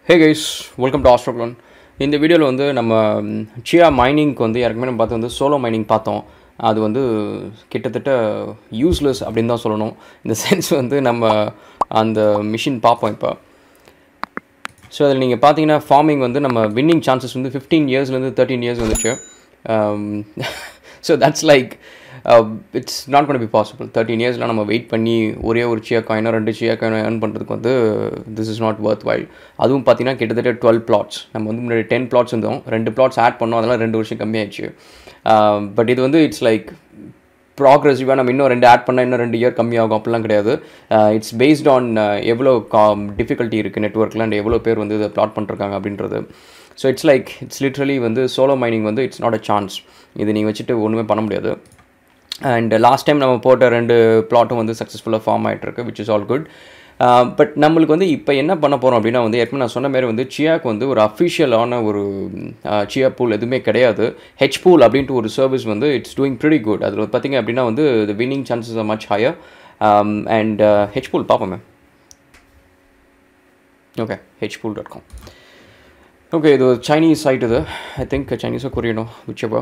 hey guys welcome to Astroclan இந்த வீடியோவில் வந்து நம்ம சியா மைனிங்க்கு வந்து ஏற்கனவே நம்ம பார்த்து வந்து சோலோ மைனிங் பார்த்தோம் அது வந்து கிட்டத்தட்ட யூஸ்லெஸ் அப்படின்னு தான் சொல்லணும் இந்த சென்ஸ் வந்து நம்ம அந்த மிஷின் பார்ப்போம் இப்போ ஸோ அதில் நீங்கள் பார்த்தீங்கன்னா ஃபார்மிங் வந்து நம்ம வின்னிங் சான்சஸ் வந்து ஃபிஃப்டீன் இயர்ஸ்லேருந்து தேர்ட்டீன் இயர்ஸ் வந்துச்சு so that's like it's not gonna be possible thirteen இயர்ஸில் நம்ம வெயிட் பண்ணி ஒரே ஒரு சியா காயினோ ரெண்டு சியா காயினோ ஏர்ன் பண்ணுறதுக்கு வந்து this is not worthwhile அதுவும் பார்த்தீங்கன்னா கிட்டத்தட்ட டுவெல் பிளாட்ஸ் நம்ம வந்து முன்னாடி டென் பிளாட்ஸ் இருந்தோம் ரெண்டு பிளாட்ஸ் ஆட் பண்ணோம் அதெல்லாம் ரெண்டு வருஷம் கம்மியாயிடுச்சு பட் இது வந்து இட்ஸ் லைக் ப்ராக்ரெசிவாக நம்ம இன்னும் ரெண்டு ஆட் பண்ணால் இன்னும் ரெண்டு இயர் கம்மியாகும் அப்படிலாம் கிடையாது இட்ஸ் பேஸ்ட் ஆன் எவ்வளோ கா டிஃபிகல்ட்டி இருக்குது நெட்ஒர்க்கில் அண்ட் எவ்வளோ பேர் வந்து இதை ப்ளாட் பண்ணிருக்காங்க அப்படின்றது so it's like it's literally வந்து சோலோ மைனிங் வந்து இட்ஸ் நாட் அ சான்ஸ் இது நீங்கள் வச்சுட்டு ஒன்றுமே பண்ண முடியாது அண்ட் லாஸ்ட் டைம் நம்ம போட்ட ரெண்டு பிளாட்டும் வந்து சக்ஸஸ்ஃபுல்லாக ஃபார்ம் ஆகிட்டுருக்கு which is all good but நம்மளுக்கு வந்து இப்போ என்ன பண்ண போகிறோம் அப்படின்னா வந்து ஏற்கனவே நான் சொன்ன மாதிரி வந்து சியாக்கு வந்து ஒரு அஃபிஷியலான ஒரு சியா பூல் எதுவுமே கிடையாது ஹெச் பூல் அப்படின்ட்டு ஒரு சர்வீஸ் வந்து இட்ஸ் டூயிங் ப்ரிடி குட் அதில் பார்த்திங்க அப்படின்னா வந்து the winning chances are much higher and H pool பார்ப்போமே okay H pool dot com okay இது சைனீஸ் சைட் இது ஐ திங்க் சைனீஸோ கொரியனோ விச்சபா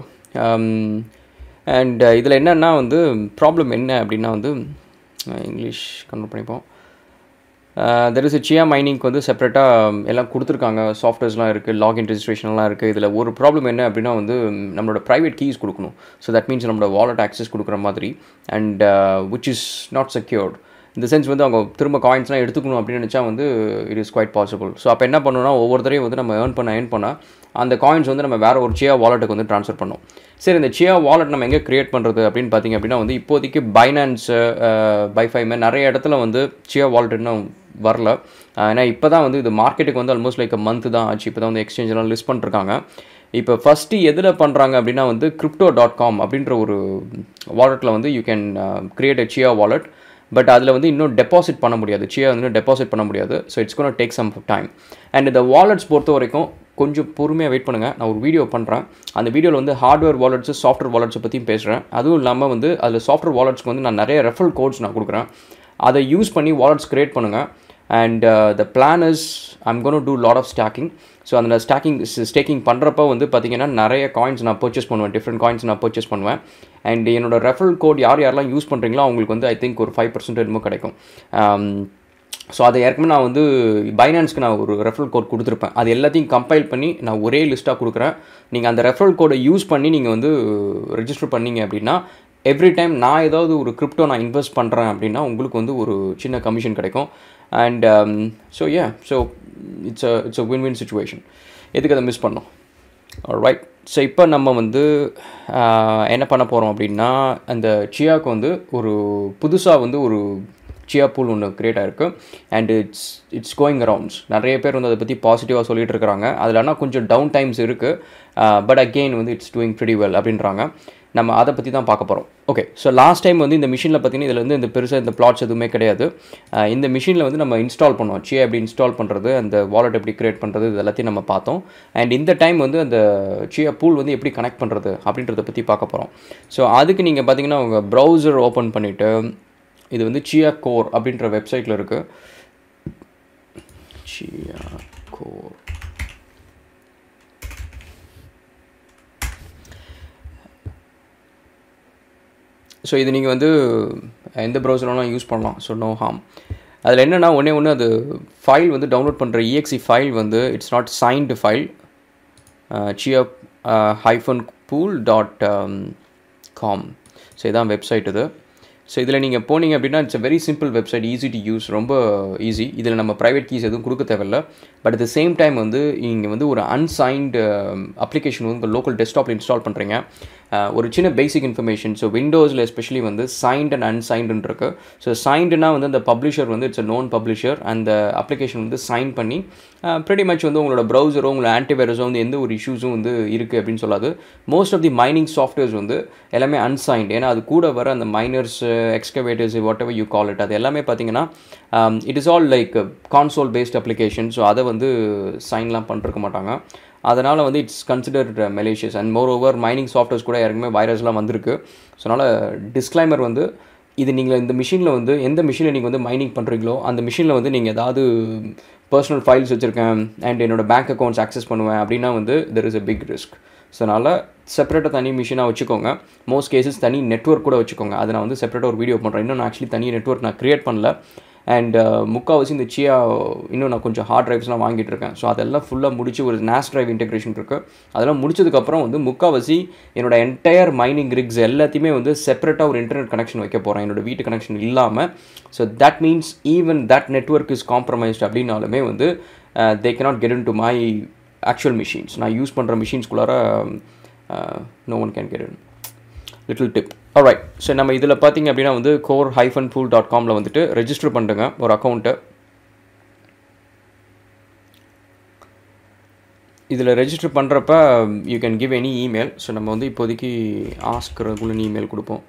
அண்ட் இதில் என்னென்னா வந்து ப்ராப்ளம் என்ன அப்படின்னா வந்து இங்கிலீஷ் கன்வெர்ட் பண்ணிப்போம் தெர் இஸ் சியா மைனிங்க்கு வந்து செப்பரேட்டாக எல்லாம் கொடுத்துருக்காங்க சாஃப்ட்வேர்ஸ்லாம் இருக்குது லாகின் ரெஜிஸ்ட்ரேஷன்லாம் இருக்குது இதில் ஒரு ப்ராப்ளம் என்ன அப்படின்னா வந்து நம்மளோட ப்ரைவேட் கீஸ் கொடுக்கணும் ஸோ தட் மீன்ஸ் நம்மளோட வாலெட் ஆக்சஸ் கொடுக்குற மாதிரி and which is not secured இந்த சென்ஸ் வந்து அவங்க திரும்ப காயின்ஸ்லாம் எடுத்துக்கணும் அப்படின்னு நினச்சா வந்து it is quite possible so அப்போ என்ன பண்ணணும்னா ஒவ்வொருத்தரையும் வந்து நம்ம ஏர்ன் பண்ண ஏர்ன் பண்ணால் அந்த காயின்ஸ் வந்து நம்ம வேறு ஒரு சியா வாலெட்டுக்கு வந்து ட்ரான்ஸ்ஃபர் பண்ணோம் சரி இந்த சியா வாலெட் நம்ம எங்கே க்ரியேட் பண்ணுறது அப்படின்னு பார்த்தீங்க அப்படின்னா வந்து இப்போதைக்கு பைனான்ஸு பைஃபைமே நிறைய இடத்துல வந்து சியா வாலெட் இன்னும் வரல ஏன்னா இப்போ தான் வந்து இது மார்க்கெட்டுக்கு வந்து ஆல்மோஸ்ட் லைக் மந்த் தான் ஆச்சு இப்போ தான் வந்து எக்ஸ்சேஞ்செலாம் லிஸ்ட் பண்ணிருக்காங்க இப்போ ஃபஸ்ட்டு எதில் பண்ணுறாங்க அப்படின்னா வந்து கிரிப்டோ டாட் காம் அப்படின்ற ஒரு வாலெட்டில் வந்து you can create a Chia wallet but அதில் வந்து இன்னும் டெபாசிட் பண்ண முடியாது சியா வந்து டெபாசிட் பண்ண முடியாது so it's gonna take some time and இந்த வாலெட்ஸ் பொறுத்த வரைக்கும் கொஞ்சம் பொறுமையாக வெயிட் பண்ணுங்கள் நான் ஒரு வீடியோ பண்ணுறேன் அந்த வீடியோவில் வந்து ஹார்ட்வேர் வாலெட்ஸு சாஃப்ட்வேர் வாலெட்ஸை பற்றியும் பேசுகிறேன் அதுவும் இல்லாமல் வந்து அதில் சாஃப்ட்வேர் வாலெட்ஸ்க்கு வந்து நான் நிறைய ரெஃபரல் கோட்ஸ் நான் கொடுக்குறேன் அதை யூஸ் பண்ணி வாலெட்ஸ் க்ரியேட் பண்ணுங்கள் and the plan is I'm gonna do lot of staking so அந்த ஸ்டாக்கிங் ஸ்டேக்கிங் பண்ணுறப்ப வந்து பார்த்திங்கன்னா நிறைய காயின்ஸ் நான் பர்ச்சேஸ் பண்ணுவேன் டிஃப்ரெண்ட் காயின்ஸ் நான் பர்ச்சேஸ் பண்ணுவேன் அண்ட் என்னோட ரெஃபரல் கோட் யார் யாரெல்லாம் யூஸ் பண்ணுறீங்களோ அவங்களுக்கு வந்து ஐ திங்க் ஒரு ஃபைவ் பர்சன்ட் என்னமோ கிடைக்கும் ஸோ அதை ஏற்கனவே நான் வந்து பைனான்ஸ்க்கு நான் ஒரு ரெஃபரல் கோட் கொடுத்துருப்பேன் அது எல்லாத்தையும் கம்பைல் பண்ணி நான் ஒரே லிஸ்ட்டாக கொடுக்குறேன் நீங்கள் அந்த ரெஃபரல் கோடை யூஸ் பண்ணி நீங்கள் வந்து ரெஜிஸ்டர் பண்ணீங்க அப்படின்னா எவ்ரி டைம் நான் ஏதாவது ஒரு கிரிப்டோ நான் இன்வெஸ்ட் பண்ணுறேன் அப்படின்னா உங்களுக்கு வந்து ஒரு சின்ன கமிஷன் கிடைக்கும் and so a so it's a it's a win win situation எதுக்கு அதை மிஸ் பண்ணோம் ரைட் ஸோ இப்போ நம்ம வந்து என்ன பண்ண போகிறோம் அப்படின்னா அந்த சியாவுக்கு வந்து ஒரு புதுசாக வந்து ஒரு சியா பூல் ஒன்று க்ரியேட் ஆகிருக்கு and it's it's going arounds நிறைய பேர் வந்து அதை பற்றி பாசிட்டிவாக சொல்லிட்டு இருக்கிறாங்க அதில் ஆனால் கொஞ்சம் டவுன் டைம்ஸ் இருக்குது பட் அகெயின் வந்து இட்ஸ் டூயிங் ப்ரிடி வெல் அப்படின்றாங்க நம்ம அதை பற்றி தான் பார்க்க போகிறோம் ஓகே ஸோ லாஸ்ட் டைம் வந்து இந்த மிஷினில் பார்த்தீங்கன்னா இதில் வந்து இந்த பெருசாக இந்த பிளாட்ஸ் எதுவுமே கிடையாது இந்த மிஷினில் வந்து நம்ம இன்ஸ்டால் பண்ணோம் சியா எப்படி இன்ஸ்டால் பண்ணுறது அந்த வாலெட் எப்படி க்ரியேட் பண்ணுறது இது எல்லாத்தையும் நம்ம பார்த்தோம் அண்ட் இந்த டைம் வந்து அந்த சியா பூல் வந்து எப்படி கனெக்ட் பண்ணுறது அப்படின்றத பற்றி பார்க்க போகிறோம் ஸோ அதுக்கு நீங்கள் பார்த்தீங்கன்னா உங்கள் ப்ரௌசர் ஓப்பன் பண்ணிவிட்டு இது வந்து சியா கோர் அப்படின்ற வெப்சைட்டில் இருக்குது சியா கோர் ஸோ இது நீங்கள் வந்து எந்த ப்ரௌசர்லாம் யூஸ் பண்ணலாம் ஸோ நோ ஹார்ம் அதில் என்னென்னா ஒன்றே ஒன்று அது ஃபைல் வந்து டவுன்லோட் பண்ணுற இஎக்ஸி ஃபைல் வந்து it's not signed file Chia hyphen pool dot com so இதான் வெப்சைட் இது ஸோ இதில் நீங்கள் போனீங்க அப்படின்னா it's a very simple website easy to use ரொம்ப ஈஸி இதில் நம்ம ப்ரைவேட் கீஸ் எதுவும் கொடுக்க தேவையில்ல but at the same time வந்து நீங்கள் வந்து ஒரு அன்சைன்டு அப்ளிகேஷன் வந்து உங்கள் லோக்கல் டெஸ்க்டாப்பில் இன்ஸ்டால் பண்ணுறீங்க ஒரு சின்ன பேசிக் இன்ஃபர்மேஷன் ஸோ விண்டோஸில் எஸ்பெஷலி வந்து சைன்ட் அண்ட் அன்சைன்டுன்னு இருக்கு ஸோ சைன்டுனா வந்து அந்த பப்ளிஷர் வந்து இட்ஸ் அ நோன் பப்ளிஷர் அந்த அப்ளிகேஷன் வந்து சைன் பண்ணி ப்ரெடி மச் வந்து உங்களோட ப்ரௌசரோ உங்களோட ஆன்டிவைரஸோ வந்து எந்த ஒரு இஷ்யூஸும் வந்து இருக்குது அப்படின்னு சொல்லாது most of the mining softwares வந்து எல்லாமே அன்சைன்ட் ஏன்னா அது கூட வர அந்த miners excavators whatever you call it அது எல்லாமே பார்த்தீங்கன்னா it is all like console based application so அதை வந்து சைன்லாம் பண்ணிருக்க மாட்டாங்க அதனால் வந்து it's considered malicious and more moreover mining softwares கூட யாருக்குமே வைரஸ்லாம் வந்திருக்கு ஸோ அதனால் டிஸ்க்ளைமர் வந்து இது நீங்கள் இந்த மிஷினில் வந்து எந்த மிஷினில் நீங்கள் வந்து மைனிங் பண்ணுறீங்களோ அந்த மிஷினில் வந்து நீங்கள் ஏதாவது பர்சனல் ஃபைல்ஸ் வச்சுருக்கேன் அண்ட் என்னோடய பேங்க் அக்கௌண்ட்ஸ் ஆக்சஸ் பண்ணுவேன் அப்படின்னா வந்து there is a big risk so அதனால் செப்பரேட்டாக தனி மிஷினாக வச்சுக்கோங்க மோஸ்ட் கேசஸ் தனி நெட்ஒர்க் கூட வச்சுக்கோங்க அதை நான் வந்து செப்பரேட்டாக ஒரு வீடியோ பண்ணுறேன் இன்னும் நான் ஆக்சுவலி தனி நெட்ஒர்க் நான் க்ரியேட் பண்ணல அண்ட் முக்கால்வாசி இந்த சியா இன்னும் நான் கொஞ்சம் ஹார்ட் ட்ரைவ்ஸ்லாம் வாங்கிட்டு இருக்கேன் ஸோ அதெல்லாம் ஃபுல்லாக முடிச்சு ஒரு நேஸ் ட்ரைவ் இன்டெகிரேஷன் இருக்குது அதெல்லாம் முடிச்சதுக்கப்புறம் வந்து முக்கால்வாசி என்னோட என்டையர் மைனிங் ரிக்ஸ் எல்லாத்தையுமே வந்து செப்பரேட்டாக ஒரு இன்டர்நெட் கனெக்ஷன் வைக்க போகிறேன் என்னோட வீட்டு கனெக்ஷன் இல்லாமல் so that means even that network is compromised அப்படின்னாலுமே வந்து they cannot get into my actual machines நான் யூஸ் பண்ணுற மிஷின்ஸ்குள்ளார no one can get in little tip alright so நம்ம இதில் பார்த்தீங்க அப்படின்னா வந்து கோர் ஹைஃபன் பூல் டாட் காமில் வந்துட்டு ரெஜிஸ்டர் பண்ணுங்க ஒரு அக்கௌண்ட்டை இதில் ரெஜிஸ்டர் பண்ணுறப்ப you can give any email so நம்ம வந்து இப்போதைக்கு ஆஸ்க் ரெகுலன் இமெயில் கொடுப்போம்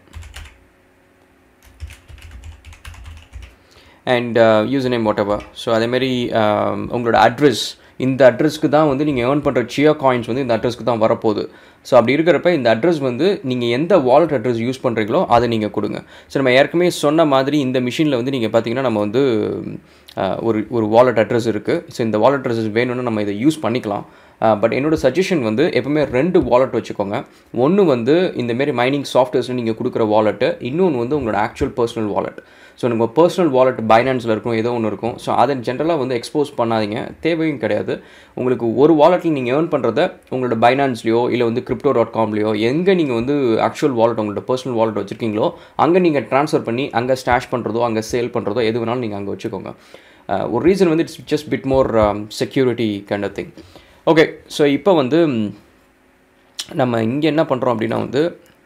and user name what ever so அதேமாரி உங்களோட அட்ரஸ் இந்த அட்ரஸ்க்கு தான் வந்து நீங்கள் ஏர்ன் பண்ணுற சியா காயின்ஸ் வந்து இந்த அட்ரஸ்க்கு தான் வரப்போகுது ஸோ அப்படி இருக்கிறப்ப இந்த அட்ரஸ் வந்து நீங்கள் எந்த வாலெட் அட்ரஸ் யூஸ் பண்ணுறீங்களோ அதை நீங்கள் கொடுங்க ஸோ நம்ம ஏற்கனவே சொன்ன மாதிரி இந்த மிஷினில் வந்து நீங்கள் பார்த்தீங்கன்னா நம்ம வந்து அஹ், ஒரு ஒரு வாலெட் அட்ரஸ் இருக்குது ஸோ இந்த வாலெட் அட்ரஸ் வேணும்னா நம்ம இதை யூஸ் பண்ணிக்கலாம் பட் என்னோட சஜஷன் வந்து எப்பவுமே ரெண்டு வாலெட் வச்சுக்கோங்க ஒன்று வந்து இந்தமாரி மைனிங் சாஃப்ட்வேர்ஸில் நீங்கள் கொடுக்குற வாலெட்டு இன்னொன்று வந்து உங்களோட ஆக்சுவல் பர்சனல் வாலெட் ஸோ நம்ம பர்சனல் வாலெட் பைனான்ஸில் இருக்கும் ஏதோ ஒன்று இருக்கும் ஸோ அதை ஜென்ரலாக வந்து எக்ஸ்போஸ் பண்ணாதீங்க தேவையும் கிடையாது உங்களுக்கு ஒரு வாலெட்டில் நீங்கள் ஏர்ன் பண்ணுறத உங்களோட பைனான்ஸ்லையோ இல்லை வந்து கிரிப்டோ டாட் காம்லையோ எங்கே நீங்கள் வந்து ஆக்சுவல் வாலெட் உங்களோட பர்சனல் வாலெட் வச்சுருக்கீங்களோ அங்கே நீங்கள் ட்ரான்ஸ்ஃபர் பண்ணி அங்கே ஸ்டாஷ் பண்ணுறதோ அங்கே சேல் பண்ணுறதோ எது வேணாலும் நீங்கள் அங்கே வச்சுக்கோங்க அஹ், ஒரு ரீசன் வந்து it's just bit more security kind of thing okay so இப்போ வந்து ம், நம்ம இங்கே என்ன பண்ணுறோம் அப்படின்னா வந்து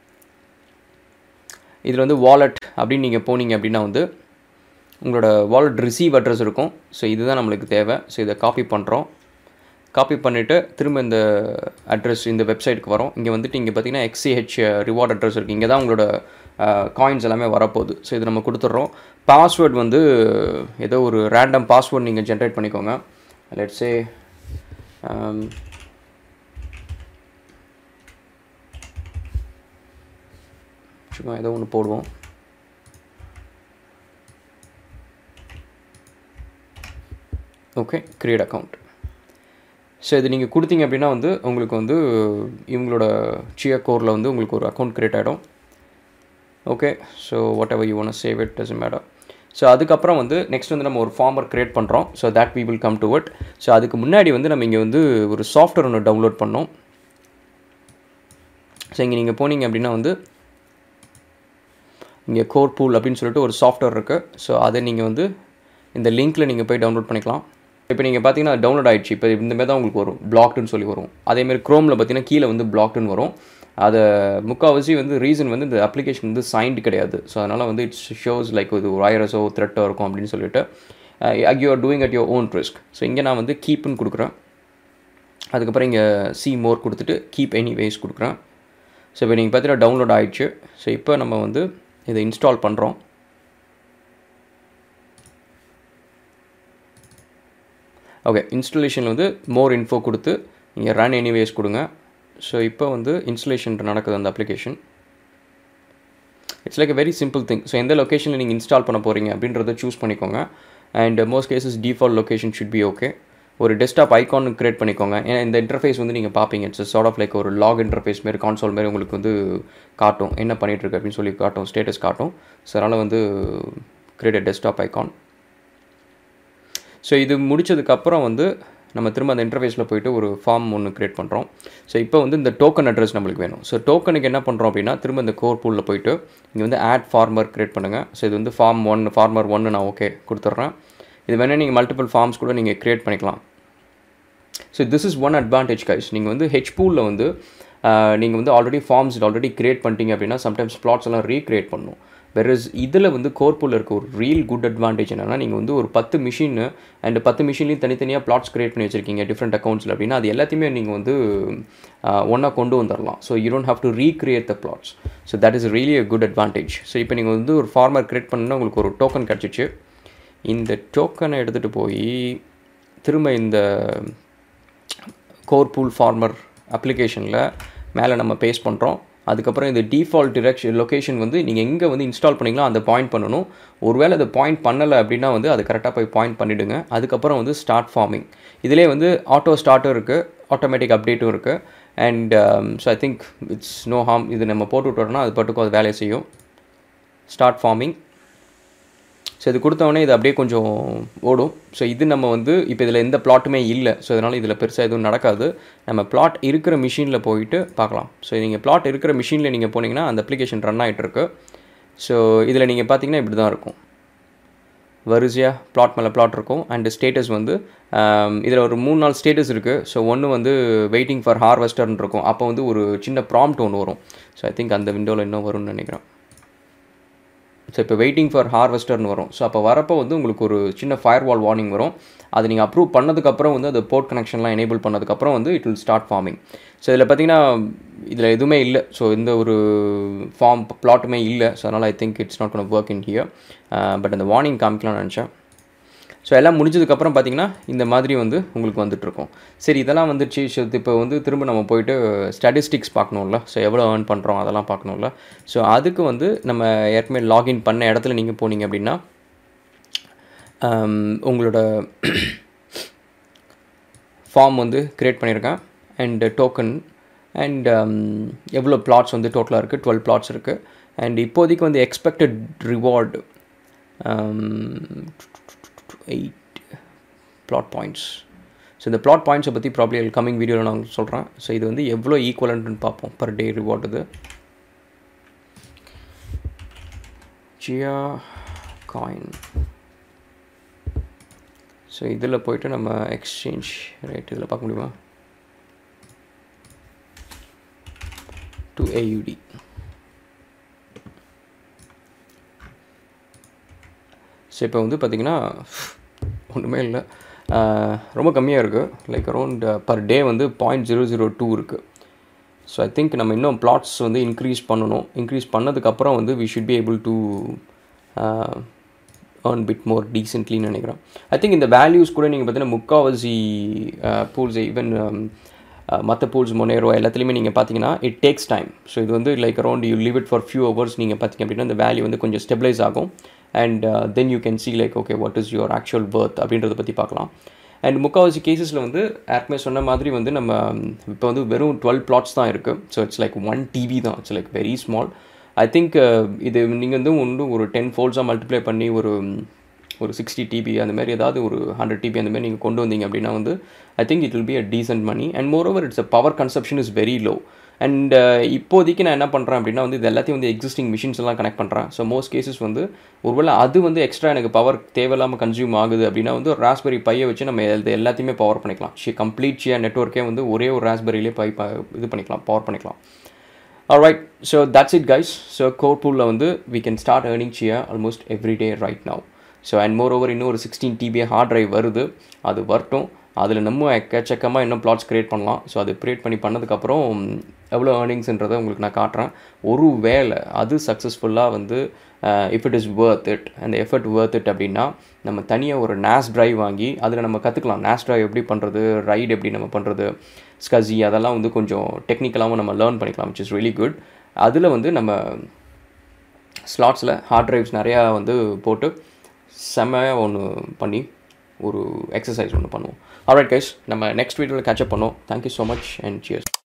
இதில் வந்து வாலெட் அப்படின்னு நீங்கள் போனீங்க அப்படின்னா வந்து உங்களோட வாலெட் ரிசீவ் அட்ரஸ் இருக்கும் ஸோ இதுதான் நம்மளுக்கு தேவை ஸோ இதை காப்பி பண்ணுறோம் காப்பி பண்ணிவிட்டு திரும்ப இந்த அட்ரஸ் இந்த வெப்சைட்டுக்கு வரோம் இங்கே வந்துட்டு இங்கே பார்த்தீங்கன்னா எக்ஸிஹெச் ரிவார்ட் அட்ரஸ் இருக்குது இங்கே தான் உங்களோட காயின்ஸ் எல்லாமே வரப்போகுது ஸோ இது நம்ம கொடுத்துட்றோம் பாஸ்வேர்ட் வந்து ஏதோ ஒரு ரேண்டம் பாஸ்வேர்ட் நீங்கள் ஜென்ரேட் பண்ணிக்கோங்க லெட்ஸே சும்மா ஏதோ ஒன்று போடுவோம் ஓகே கிரியேட் அக்கௌண்ட் ஸோ இது நீங்கள் கொடுத்தீங்க அப்படின்னா வந்து உங்களுக்கு வந்து இவங்களோட சியா கோரில் வந்து உங்களுக்கு ஒரு அக்கௌண்ட் கிரியேட் ஆகிடும் okay so whatever you want save it does matter so அதுக்கப்புறம் வந்து நெக்ஸ்ட் வந்து நம்ம ஒரு ஃபார்மர் கிரியேட் பண்ணுறோம் so that we will come to it so அதுக்கு முன்னாடி வந்து நம்ம இங்கே வந்து ஒரு சாஃப்ட்வேர் ஒன்று டவுன்லோட் பண்ணோம் ஸோ இங்கே நீங்கள் போனீங்க அப்படின்னா வந்து இங்கே கோர் பூல் அப்படின்னு சொல்லிட்டு ஒரு சாஃப்ட்வேர் இருக்குது ஸோ அதை நீங்கள் வந்து இந்த லிங்க்கில் நீங்கள் போய் டவுன்லோட் பண்ணிக்கலாம் இப்போ நீங்கள் பார்த்தீங்கன்னா டவுன்லோட் ஆயிடுச்சு இப்போ இந்த மாதிரி தான் உங்களுக்கு வரும் பிளாக்டுன்னு சொல்லி வரும் அதேமாதிரி க்ரோமில் பார்த்தீங்கன்னா கீழே வந்து பிளாக்டுன்னு வரும் அதை முக்கால்வாசி வந்து ரீசன் வந்து இந்த அப்ளிகேஷன் வந்து சைன்டு கிடையாது ஸோ அதனால் வந்து இட்ஸ் ஷோஸ் லைக் இது ஒரு வைரஸோ த்ரெட்டோ இருக்கும் அப்படின்னு சொல்லிட்டு you are doing at your own risk so இங்கே நான் வந்து கீப்னு கொடுக்குறேன் அதுக்கப்புறம் இங்கே சி மோர் கொடுத்துட்டு கீப் எனி வேஸ் கொடுக்குறேன் ஸோ இப்போ நீங்கள் பார்த்தீங்கன்னா டவுன்லோட் ஆயிடுச்சு ஸோ இப்போ நம்ம வந்து இதை இன்ஸ்டால் பண்ணுறோம் ஓகே இன்ஸ்டலேஷனில் வந்து மோர் இன்ஃபோ கொடுத்து நீங்கள் ரன் எனிவேஸ் கொடுங்க ஸோ இப்போ வந்து இன்ஸ்டலேஷன் நடக்குது அந்த application it's like a very simple thing so எந்த லொக்கேஷனில் நீங்கள் இன்ஸ்டால் பண்ண போகிறீங்க அப்படின்றத சூஸ் பண்ணிக்கோங்க and most cases default location should be okay ஒரு டெஸ்க்டாப் ஐகான் கிரியேட் பண்ணிக்கோங்க ஏன்னா இந்த இன்டர்ஃபேஸ் வந்து நீங்கள் பார்ப்பீங்க இட்ஸ் சார்ட் ஆஃப் லைக் ஒரு லாக் இன்டர்ஃபேஸ் மாரி கான்சோல் மாரி உங்களுக்கு வந்து காட்டும் என்ன பண்ணிட்டு இருக்கு அப்படின்னு சொல்லி காட்டும் ஸ்டேட்டஸ் காட்டும் ஸோ அதனால் வந்து கிரியேட் டெஸ்க்டாப் ஐகான் ஸோ இது முடிச்சதுக்கப்புறம் வந்து நம்ம திரும்ப அந்த இன்டர்ஃபேஸில் போயிட்டு ஒரு ஃபார்ம் ஒன்று க்ரியேட் பண்ணுறோம் ஸோ இப்போ வந்து இந்த டோக்கன் அட்ரஸ் நம்மளுக்கு வேணும் ஸோ டோக்கனுக்கு என்ன பண்ணுறோம் அப்படின்னா திரும்ப இந்த கோர் பூலில் போயிட்டு இங்கே வந்து ஆட் ஃபார்மர் க்ரியேட் பண்ணுங்கள் ஸோ இது வந்து ஃபார்ம் ஒன் ஃபார்மர் ஒன்று நான் ஓகே கொடுத்துட்றேன் இது வேணால் நீங்கள் மல்டிபிள் ஃபார்ம்ஸ் கூட நீங்கள் க்ரியேட் பண்ணிக்கலாம் so this is one advantage guys நீங்கள் வந்து ஹெச் பூலில் வந்து நீங்கள் வந்து ஆல்ரெடி ஃபார்ம்ஸ் ஆல்ரெடி க்ரியேட் பண்ணிட்டீங்க அப்படின்னா சம்டைம்ஸ் பிளாட்ஸ் எல்லாம் ரீக்ரியேட் பண்ணும் வெரஸ் இதில் வந்து கோர்பூலில் இருக்க ஒரு ரியல் குட் அட்வான்டேஜ் என்னென்னா நீங்கள் வந்து ஒரு பத்து மிஷின் அண்ட் பத்து மிஷின்லையும் தனித்தனியாக பிளாட்ஸ் க்ரியேட் பண்ணி வச்சிருக்கீங்க டிஃப்ரெண்ட் அக்கௌண்ட்ஸில் அப்படின்னா அது எல்லாத்தையுமே நீங்கள் வந்து ஒன்றா கொண்டு வந்துடலாம் so you don't have to recreate the plots so that is really a good advantage so இப்போ நீங்கள் வந்து ஒரு ஃபார்மர் க்ரியேட் பண்ணால் உங்களுக்கு ஒரு டோக்கன் கிடச்சிச்சு இந்த டோக்கனை எடுத்துகிட்டு போய் திரும்ப இந்த கோர் பூல் ஃபார்மர் அப்ளிகேஷனில் மேலே நம்ம பேஸ்ட் பண்ணுறோம் அதுக்கப்புறம் இந்த டிஃபால்ட் டிரெக்ஷன் லொக்கேஷன் வந்து நீங்கள் எங்கே வந்து இன்ஸ்டால் பண்ணீங்களோ அந்த பாயிண்ட் பண்ணணும் ஒருவேளை அதை பாயிண்ட் பண்ணலை அப்படின்னா வந்து அது கரெக்டாக போய் பாயிண்ட் பண்ணிவிடுங்க அதுக்கப்புறம் வந்து ஸ்டார்ட் ஃபார்மிங் இதிலே வந்து ஆட்டோ ஸ்டார்ட்டும் இருக்குது ஆட்டோமேட்டிக் அப்டேட்டும் இருக்குது and so I think it's no harm இது நம்ம போட்டு விட்டோம்னா அது பாட்டுக்கும் அது வேலையை செய்யும் ஸ்டார்ட் ஃபார்மிங் ஸோ இது கொடுத்தவொடனே இது அப்படியே கொஞ்சம் ஓடும் ஸோ இது நம்ம வந்து இப்போ இதில் எந்த பிளாட்டுமே இல்லை ஸோ அதனால் இதில் பெருசாக எதுவும் நடக்காது நம்ம பிளாட் இருக்கிற மிஷினில் போயிட்டு பார்க்கலாம் ஸோ நீங்கள் பிளாட் இருக்கிற மிஷினில் நீங்கள் போனீங்கன்னா அந்த அப்ளிகேஷன் ரன் ஆகிட்டுருக்கு ஸோ இதில் நீங்கள் பார்த்தீங்கன்னா இப்படி தான் இருக்கும் வரிசையாக பிளாட் மேலே பிளாட் இருக்கும் அண்டு ஸ்டேட்டஸ் வந்து இதில் ஒரு மூணு நாலு ஸ்டேட்டஸ் இருக்குது ஸோ ஒன்று வந்து வெயிட்டிங் ஃபார் ஹார்வெஸ்டர்னு இருக்கும் அப்போ வந்து ஒரு சின்ன ப்ராம்ப்ட் ஒன்று வரும் ஸோ ஐ திங்க் அந்த விண்டோவில் இன்னும் வரும்னு நினைக்கிறேன் ஸோ இப்போ வெயிட்டிங் ஃபார் ஹார்வெஸ்டர்னு வரும் ஸோ அப்போ வரப்போ வந்து உங்களுக்கு ஒரு சின்ன ஃபயர் வால் வார்னிங் வரும் அதை நீங்கள் அப்ரூவ் பண்ணதுக்கப்புறம் வந்து அது போர்ட் கனெக்ஷன்லாம் எனேபிள் பண்ணதுக்கப்புறம் வந்து it will start farming so இதில் பார்த்தீங்கன்னா இதில் எதுவுமே இல்லை ஸோ இந்த ஒரு ஃபார்ம் பிளாட்டுமே இல்லை ஸோ அதனால் I think it's not gonna work in here but அந்த வார்னிங் காமிக்கலாம்னு நினச்சேன் ஸோ எல்லாம் முடிஞ்சதுக்கப்புறம் பார்த்தீங்கன்னா இந்த மாதிரி வந்து உங்களுக்கு வந்துட்டுருக்கும் சரி இதெல்லாம் வந்துச்சு ஸோ இப்போ வந்து திரும்ப நம்ம போயிட்டு ஸ்டாட்டிஸ்டிக்ஸ் பார்க்கணும்ல ஸோ எவ்வளோ ஏர்ன் பண்ணுறோம் அதெல்லாம் பார்க்கணும்ல ஸோ அதுக்கு வந்து நம்ம ஏற்கனவே லாகின் பண்ண இடத்துல நீங்கள் போனீங்க அப்படின்னா உங்களோட ஃபார்ம் வந்து க்ரியேட் பண்ணியிருக்கேன் அண்ட் டோக்கன் அண்ட் எவ்வளோ பிளாட்ஸ் வந்து டோட்டலாக இருக்குது டுவெல் பிளாட்ஸ் இருக்குது அண்ட் இப்போதைக்கு வந்து expected reward eight plot points so இந்த பிளாட் பாயிண்ட்ஸை பற்றி ப்ராப்ளி கம்மிங் வீடியோவில் நான் சொல்கிறேன் ஸோ இது வந்து எவ்வளோ ஈக்குவலன்ட்னு பார்ப்போம் பர் டே ரிவார்டு இது ஜியா காயின் ஸோ இதில் போயிட்டு நம்ம எக்ஸ்சேஞ்ச் ரேட் இதில் பார்க்க முடியுமா டு ஏயுடி ஸோ இப்போ வந்து பார்த்திங்கன்னா ஒன்றுமே இல்லை ரொம்ப கம்மியாக இருக்குது லைக் அரௌண்ட் பர் டே வந்து பாயிண்ட் ஜீரோ ஜீரோ டூ இருக்குது ஸோ ஐ திங்க் நம்ம இன்னும் பிளாட்ஸ் வந்து இன்க்ரீஸ் பண்ணணும் இன்க்ரீஸ் பண்ணதுக்கப்புறம் வந்து we should be able to earn bit more டீசென்ட்லின்னு நினைக்கிறேன் ஐ திங்க் இந்த வேல்யூஸ் கூட நீங்கள் பார்த்தீங்கன்னா முக்காவாசி பூல்ஸ் ஈவன் மற்ற பூல்ஸ் மொனேரோ எல்லாத்துலேயுமே நீங்கள் பார்த்தீங்கன்னா இட் டேக்ஸ் டைம் ஸோ இது வந்து like around you live it for few hours நீங்கள் பார்த்தீங்க அப்படின்னா இந்த வேல்யூ வந்து கொஞ்சம் ஸ்டெபிளைஸ் ஆகும் and then you can see like okay what is your actual birth அப்படின்றத பற்றி பார்க்கலாம் அண்ட் முக்கால்வாசி கேசஸில் வந்து ஏற்கனவே சொன்ன மாதிரி வந்து நம்ம இப்போ வந்து வெறும் டுவெல் பிளாட்ஸ் தான் இருக்குது so it's like one TB தான் it's like very small I think இது நீங்கள் வந்து ஒன்று ஒரு டென் ஃபோல்ஸாக மல்டிப்ளை பண்ணி ஒரு ஒரு சிக்ஸ்டி டிபி அந்த மாதிரி ஏதாவது ஒரு ஹண்ட்ரட் டிபி அந்த மாதிரி நீங்கள் கொண்டு வந்தீங்க அப்படின்னா வந்து I think it will be a decent money and more over it's a power consumption is very low and இப்போதைக்கு நான் என்ன பண்ணுறேன் அப்படின்னா வந்து இது எல்லாத்தையும் வந்து எக்ஸிஸ்டிங் மிஷின்ஸ் எல்லாம் கனெக்ட் பண்ணுறேன் ஸோ மோஸ்ட் கேசஸ் வந்து ஒருவேளை அது வந்து எக்ஸ்ட்ரா எனக்கு பவர் தேவையில்லாமல் கன்சியூம் ஆகுது அப்படின்னா வந்து ஒரு ராஸ்பெரி பையை வச்சு நம்ம இது எல்லாத்தையுமே பவர் பண்ணிக்கலாம் ஷி கம்ப்ளீட் ஷியா நெட்ஒர்க்கே வந்து ஒரே ஒரு ராஸ்பெரியிலே பை இது பண்ணிக்கலாம் பவர் பண்ணிக்கலாம் right so that's it guys so core பூலில் வந்து we can start earning Chia almost every day right now so and more over இன்னும் ஒரு சிக்ஸ்டீன் டிபிஏ ஹார்ட் ட்ரைவ் வருது அது வரட்டும் அதில் நம்ம எக்கச்சக்கமாக இன்னும் பிளாட்ஸ் க்ரியேட் பண்ணலாம் ஸோ அது க்ரியேட் பண்ணி பண்ணதுக்கப்புறம் எவ்வளோ ஏர்னிங்ஸ்ன்றதை உங்களுக்கு நான் காட்டுறேன் ஒரு வேலை அது சக்ஸஸ்ஃபுல்லாக வந்து if it is worth it அந்த எஃபர்ட் வேர்த் இட் அப்படின்னா நம்ம தனியாக ஒரு நேஸ் ட்ரைவ் வாங்கி அதில் நம்ம கற்றுக்கலாம் நேஸ் ட்ரைவ் எப்படி பண்ணுறது ரைட் எப்படி நம்ம பண்ணுறது ஸ்கஸி அதெல்லாம் வந்து கொஞ்சம் டெக்னிக்கலாகவும் நம்ம லேர்ன் பண்ணிக்கலாம் விச் இஸ் ரியலி குட் அதில் வந்து நம்ம ஸ்லாட்ஸில் ஹார்ட் ட்ரைவ்ஸ் நிறையா வந்து போட்டு செம்மையாக ஒன்று பண்ணி ஒரு எக்ஸசைஸ் ஒன்று பண்ணுவோம் ஆல்ரைட் கைஸ் நம்ம நெக்ஸ்ட் வீடியோவில் கேட்சப் பண்ணோம் thank you so much and cheers